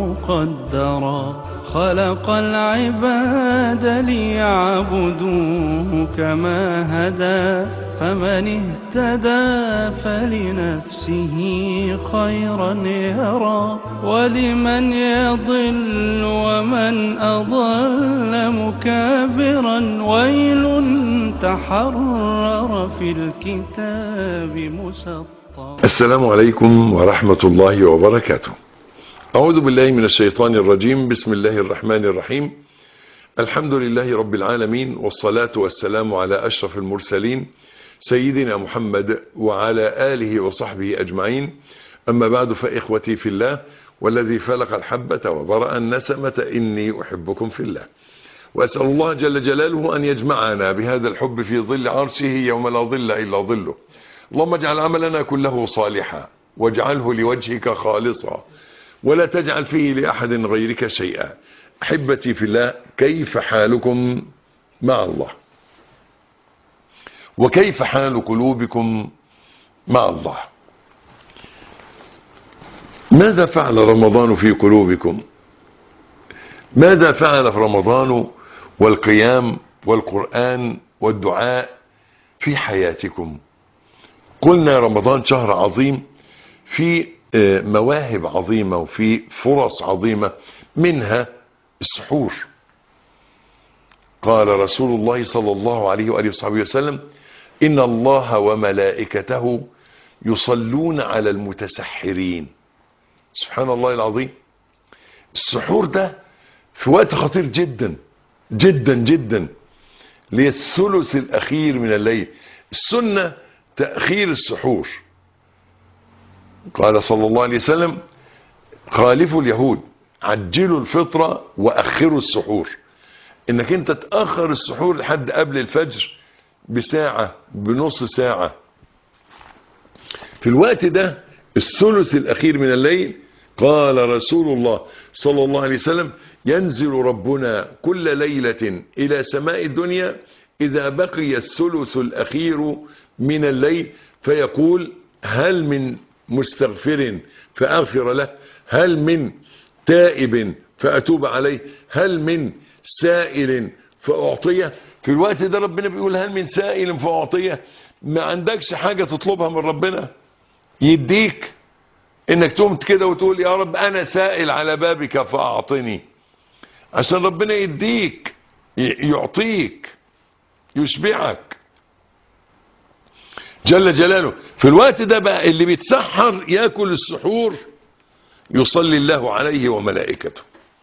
قدرا خلق العباد ليعبدوه كما هدى فمن اهتدى فلنفسه خيرا يرى ولمن يضل ومن أضل مكابرا ويل تحرر في الكتاب مسطر السلام عليكم ورحمة الله وبركاته أعوذ بالله من الشيطان الرجيم بسم الله الرحمن الرحيم الحمد لله رب العالمين والصلاة والسلام على أشرف المرسلين سيدنا محمد وعلى آله وصحبه أجمعين أما بعد فإخوتي في الله والذي فلق الحبة وبرأ النسمة إني أحبكم في الله وأسأل الله جل جلاله أن يجمعنا بهذا الحب في ظل عرشه يوم لا ظل إلا ظله اللهم اجعل عملنا كله صالحا واجعله لوجهك خالصا ولا تجعل فيه لأحد غيرك شيئا أحبتي في الله كيف حالكم مع الله وكيف حال قلوبكم مع الله ماذا فعل رمضان في قلوبكم ماذا فعل في رمضان والقيام والقرآن والدعاء في حياتكم قلنا رمضان شهر عظيم في مواهب عظيمة وفي فرص عظيمة منها السحور قال رسول الله صلى الله عليه وآله وصحبه وسلم إن الله وملائكته يصلون على المتسحرين سبحان الله العظيم السحور ده في وقت خطير جدا جدا جدا للثلث الأخير من الليل السنة تأخير السحور قال صلى الله عليه وسلم خالفوا اليهود عجلوا الفطرة وأخروا السحور انك انت تأخر السحور لحد قبل الفجر بساعة بنص ساعة في الوقت ده الثلث الأخير من الليل قال رسول الله صلى الله عليه وسلم ينزل ربنا كل ليلة إلى سماء الدنيا إذا بقي الثلث الأخير من الليل فيقول هل من مستغفر فأغفر له هل من تائب فأتوب عليه هل من سائل فأعطيه في الوقت ده ربنا بيقول هل من سائل فأعطيه ما عندكش حاجة تطلبها من ربنا يديك انك تقوم كده وتقول يا رب انا سائل على بابك فاعطني عشان ربنا يديك يعطيك يشبعك جل جلاله في الوقت ده بقى اللي بيتسحر ياكل السحور يصلي الله عليه وملائكته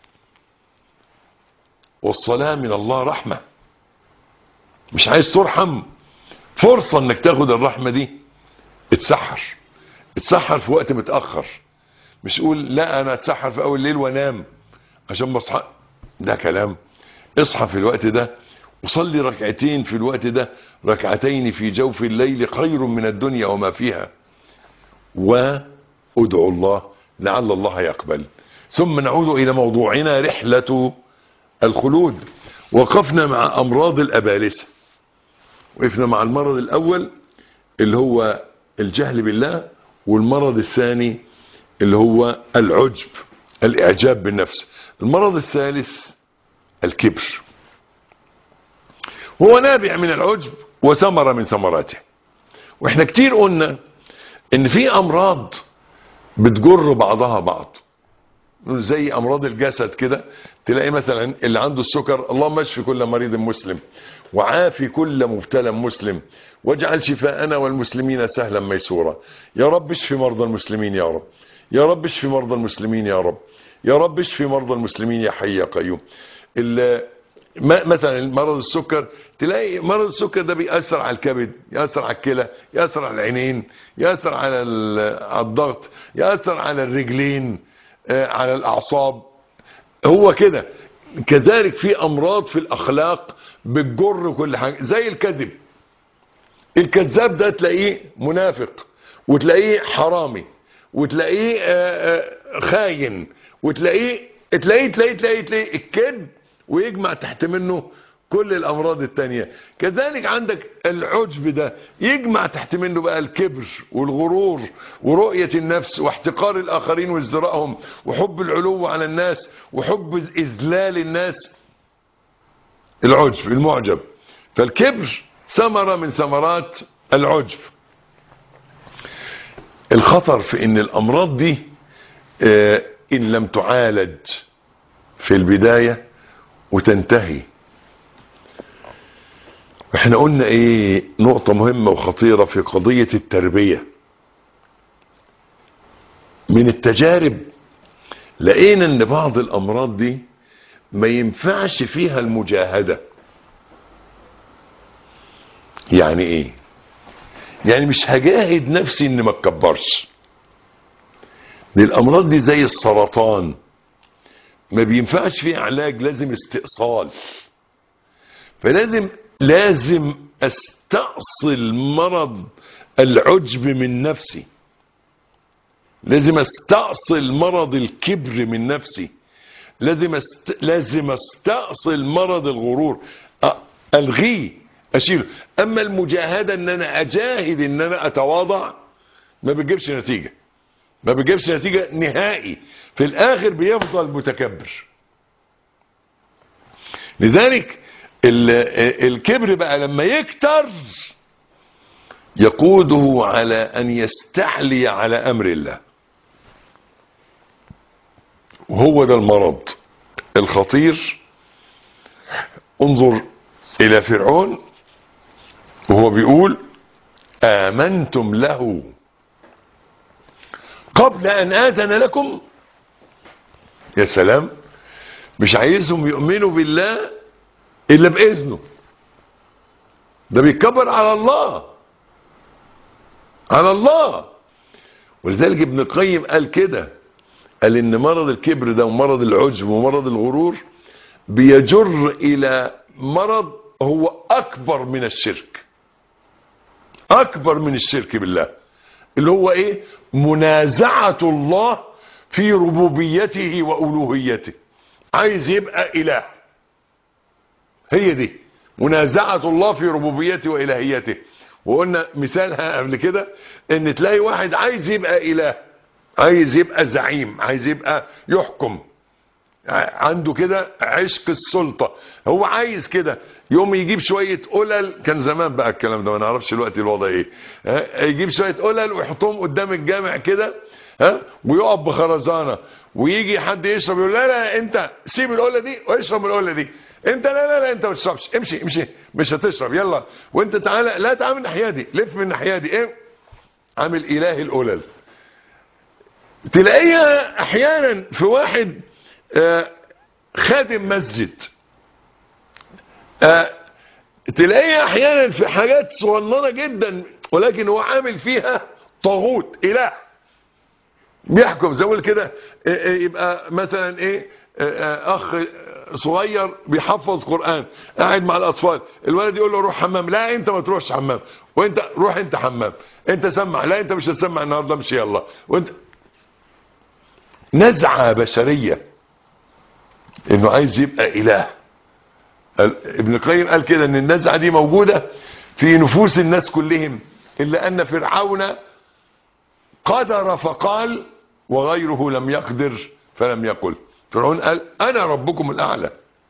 والصلاة من الله رحمة مش عايز ترحم فرصة انك تاخد الرحمة دي اتسحر اتسحر في وقت متأخر مش قول لا انا اتسحر في اول الليل وانام عشان بصحى ده كلام اصحى في الوقت ده وصلي ركعتين في الوقت ده ركعتين في جوف الليل خير من الدنيا وما فيها وادعوا الله لعل الله يقبل ثم نعود الى موضوعنا رحلة الخلود وقفنا مع امراض الابالسة وقفنا مع المرض الاول اللي هو الجهل بالله والمرض الثاني اللي هو العجب الاعجاب بالنفس المرض الثالث الكبر هو نابع من العجب وثمرة من ثمراته واحنا كتير قلنا ان في امراض بتجر بعضها بعض زي امراض الجسد كده تلاقي مثلا اللي عنده السكر اللهم اشفي كل مريض مسلم وعافي كل مبتلى مسلم واجعل شفاءنا والمسلمين سهلا ميسورا يا رب اشفي مرضى المسلمين يا رب يا رب اشفي مرضى المسلمين يا رب يا رب اشفي مرضى المسلمين يا حي يا قيوم مثلا مرض السكر تلاقي مرض السكر ده بيأثر على الكبد يأثر على الكلى يأثر على العينين يأثر على الضغط يأثر على الرجلين على الأعصاب هو كده كذلك في أمراض في الأخلاق بتجر كل حاجة زي الكذب الكذاب ده تلاقيه منافق وتلاقيه حرامي وتلاقيه خاين وتلاقيه تلاقيه تلاقيه تلاقيه, تلاقيه الكذب ويجمع تحت منه كل الامراض التانية كذلك عندك العجب ده يجمع تحت منه بقى الكبر والغرور ورؤية النفس واحتقار الاخرين وازدراءهم وحب العلو على الناس وحب اذلال الناس العجب المعجب فالكبر ثمرة من ثمرات العجب الخطر في ان الامراض دي آه، ان لم تعالج في البداية وتنتهي احنا قلنا ايه نقطة مهمة وخطيرة في قضية التربية من التجارب لقينا ان بعض الامراض دي ما ينفعش فيها المجاهدة يعني ايه يعني مش هجاهد نفسي ان ما اتكبرش دي الامراض دي زي السرطان ما بينفعش فيه علاج لازم استئصال فلازم لازم استأصل مرض العجب من نفسي لازم استأصل مرض الكبر من نفسي لازم است... لازم استأصل مرض الغرور أ- الغيه اشيله اما المجاهدة ان انا اجاهد ان انا اتواضع ما بتجيبش نتيجة ما بتجيبش نتيجة نهائي في الاخر بيفضل متكبر لذلك ال- الكبر بقى لما يكتر يقوده على ان يستعلي على امر الله وهو ده المرض الخطير انظر الى فرعون وهو بيقول امنتم له قبل ان اذن لكم يا سلام مش عايزهم يؤمنوا بالله الا باذنه ده بيتكبر على الله على الله ولذلك ابن القيم قال كده قال ان مرض الكبر ده ومرض العجب ومرض الغرور بيجر الى مرض هو اكبر من الشرك اكبر من الشرك بالله اللي هو ايه منازعة الله في ربوبيته والوهيته عايز يبقى اله هي دي منازعة الله في ربوبيته والهيته وقلنا مثالها قبل كده ان تلاقي واحد عايز يبقى اله عايز يبقى زعيم عايز يبقى يحكم عنده كده عشق السلطة هو عايز كده يوم يجيب شوية قلل كان زمان بقى الكلام ده ما نعرفش الوقت الوضع ايه ها؟ يجيب شوية قلل ويحطهم قدام الجامع كده ها ويقف بخرزانة ويجي حد يشرب يقول لا لا انت سيب القلة دي واشرب القلة دي انت لا لا لا انت ما تشربش امشي امشي مش هتشرب يلا وانت تعالى لا تعال من الناحيه دي لف من الناحيه دي ايه عامل اله القلل تلاقيها احيانا في واحد آه، خادم مسجد آه، تلاقيها احيانا في حاجات صغننه جدا ولكن هو عامل فيها طاغوت اله بيحكم زي ما بقول كده آه، آه، يبقى مثلا ايه آه، آه، اخ صغير بيحفظ قران قاعد مع الاطفال الولد يقول له روح حمام لا انت ما تروحش حمام وانت روح انت حمام انت سمع لا انت مش هتسمع النهارده امشي يلا وانت نزعه بشريه انه عايز يبقى اله ال- ابن القيم قال كده ان النزعه دي موجوده في نفوس الناس كلهم الا ان فرعون قدر فقال وغيره لم يقدر فلم يقل فرعون قال انا ربكم الاعلى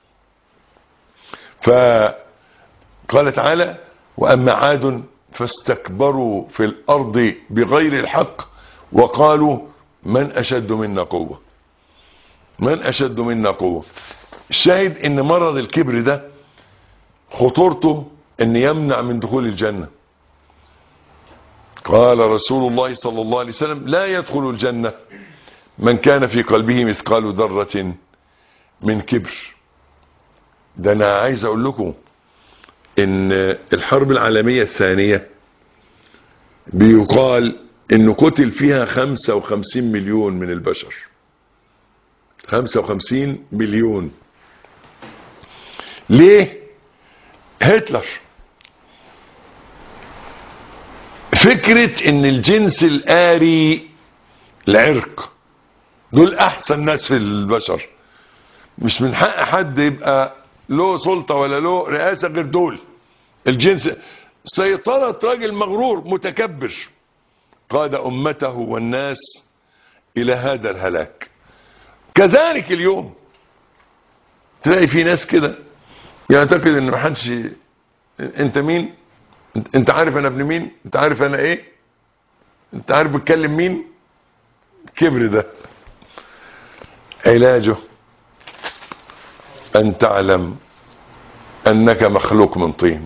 فقال تعالى واما عاد فاستكبروا في الارض بغير الحق وقالوا من اشد منا قوه من اشد منا قوه الشاهد ان مرض الكبر ده خطورته ان يمنع من دخول الجنه قال رسول الله صلى الله عليه وسلم لا يدخل الجنه من كان في قلبه مثقال ذره من كبر ده انا عايز اقول لكم ان الحرب العالميه الثانيه بيقال انه قتل فيها 55 مليون من البشر 55 مليون ليه هتلر فكرة ان الجنس الآري العرق دول احسن ناس في البشر مش من حق حد يبقى له سلطة ولا له رئاسة غير دول الجنس سيطرة راجل مغرور متكبر قاد أمته والناس إلى هذا الهلاك كذلك اليوم تلاقي في ناس كده يعتقد ان محدش انت مين انت عارف انا ابن مين انت عارف انا ايه انت عارف بتكلم مين كبر ده علاجه ان تعلم انك مخلوق من طين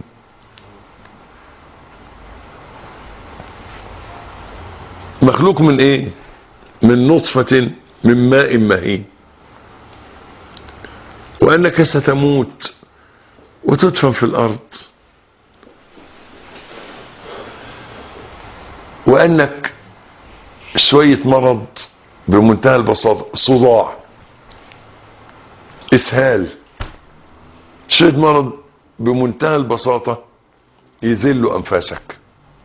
مخلوق من ايه من نطفة من ماء مهين وانك ستموت وتدفن في الارض وانك شوية مرض بمنتهى البساطة صداع اسهال شوية مرض بمنتهى البساطة يذل انفاسك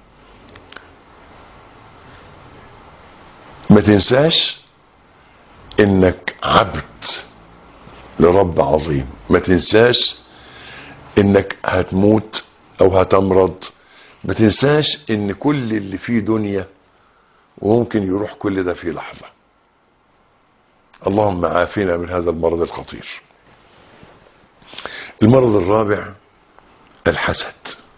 ما تنساش انك عبد لرب عظيم ما تنساش انك هتموت او هتمرض ما تنساش ان كل اللي فيه دنيا وممكن يروح كل ده في لحظة اللهم عافنا من هذا المرض الخطير المرض الرابع الحسد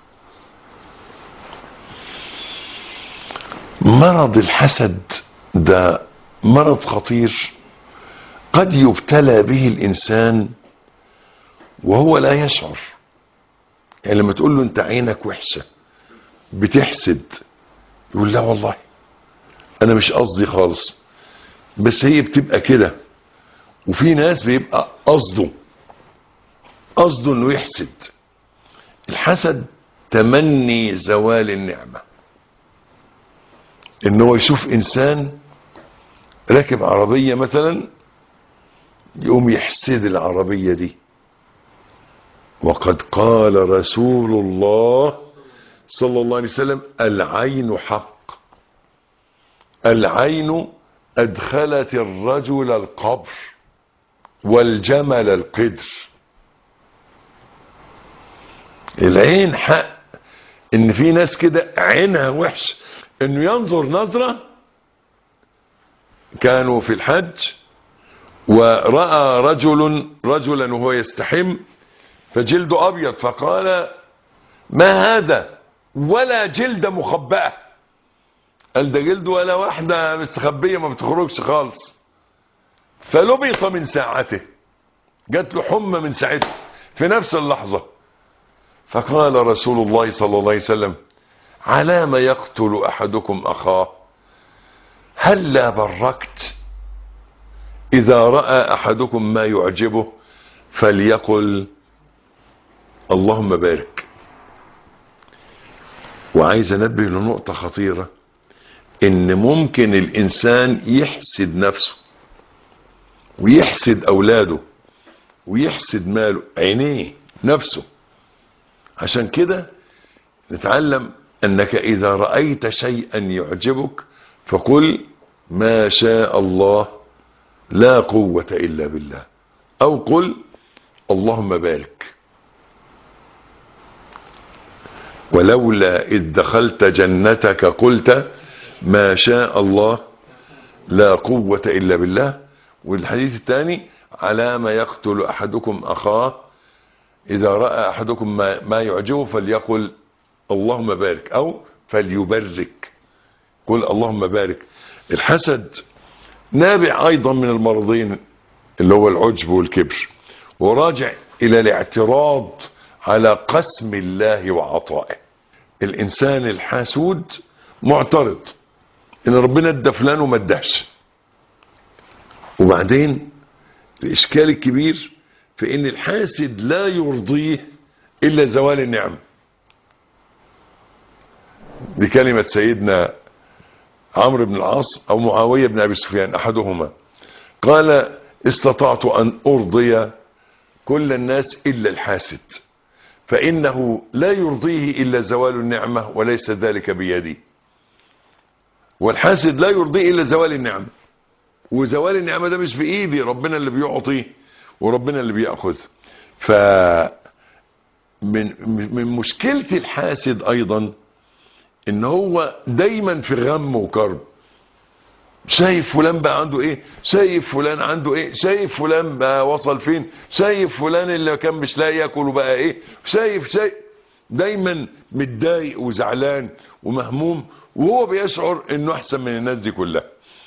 مرض الحسد ده مرض خطير قد يبتلى به الانسان وهو لا يشعر يعني لما تقول له انت عينك وحشة بتحسد يقول لا والله انا مش قصدي خالص بس هي بتبقى كده وفي ناس بيبقى قصده قصده انه يحسد الحسد تمني زوال النعمة ان هو يشوف انسان راكب عربية مثلا يقوم يحسد العربية دي وقد قال رسول الله صلى الله عليه وسلم العين حق العين أدخلت الرجل القبر والجمل القدر العين حق ان في ناس كده عينها وحش انه ينظر نظرة كانوا في الحج ورأى رجل رجلا وهو يستحم فجلده ابيض فقال ما هذا ولا جلد مخبأة قال ده جلد ولا واحدة مستخبية ما بتخرجش خالص فلبط من ساعته جات له حمى من ساعته في نفس اللحظة فقال رسول الله صلى الله عليه وسلم على ما يقتل احدكم اخاه هل لا بركت اذا رأى احدكم ما يعجبه فليقل اللهم بارك وعايز انبه لنقطة خطيرة ان ممكن الانسان يحسد نفسه ويحسد اولاده ويحسد ماله عينيه نفسه عشان كده نتعلم انك اذا رأيت شيئا يعجبك فقل ما شاء الله لا قوة الا بالله او قل اللهم بارك ولولا إذ دخلت جنتك قلت ما شاء الله لا قوة إلا بالله والحديث الثاني على ما يقتل أحدكم أخاه إذا رأى أحدكم ما, ما يعجبه فليقل اللهم بارك أو فليبرك قل اللهم بارك الحسد نابع أيضا من المرضين اللي هو العجب والكبر وراجع إلى الاعتراض على قسم الله وعطائه الانسان الحاسود معترض ان ربنا ادى فلان وما اداش وبعدين الاشكال الكبير في ان الحاسد لا يرضيه الا زوال النعم دي كلمة سيدنا عمرو بن العاص او معاوية بن ابي سفيان احدهما قال استطعت ان ارضي كل الناس الا الحاسد فإنه لا يرضيه إلا زوال النعمة وليس ذلك بيدي والحاسد لا يرضيه إلا زوال النعمة وزوال النعمة ده مش بإيدي ربنا اللي بيعطي وربنا اللي بيأخذ ف من من مشكلة الحاسد ايضا ان هو دايما في غم وكرب شايف فلان بقى عنده ايه شايف فلان عنده ايه شايف فلان بقى وصل فين شايف فلان اللي كان مش لاقي ياكل بقى ايه شايف شايف دايما متضايق وزعلان ومهموم وهو بيشعر انه احسن من الناس دي كلها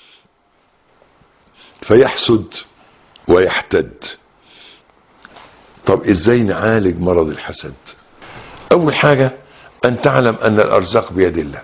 فيحسد ويحتد طب ازاي نعالج مرض الحسد اول حاجة ان تعلم ان الارزاق بيد الله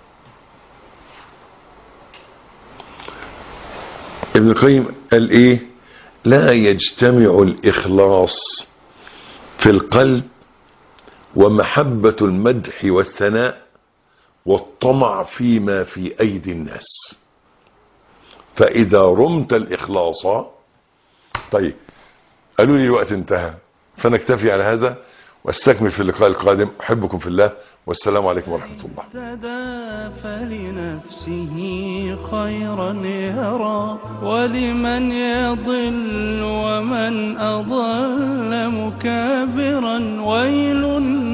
ابن القيم قال ايه لا يجتمع الاخلاص في القلب ومحبة المدح والثناء والطمع فيما في ايدي الناس فاذا رمت الاخلاص طيب قالوا لي الوقت انتهى فنكتفي على هذا واستكمل في اللقاء القادم احبكم في الله والسلام عليكم ورحمة الله اهتدى فلنفسه خيرا يرى ولمن يضل ومن أضل مكابرا ويل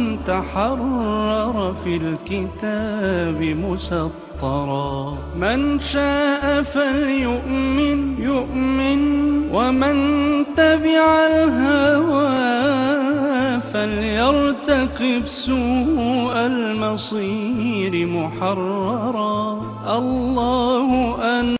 تحرر في الكتاب مسطرا من شاء فليؤمن يؤمن ومن تبع الهوى فليرتقب سوء المصير محررا الله أن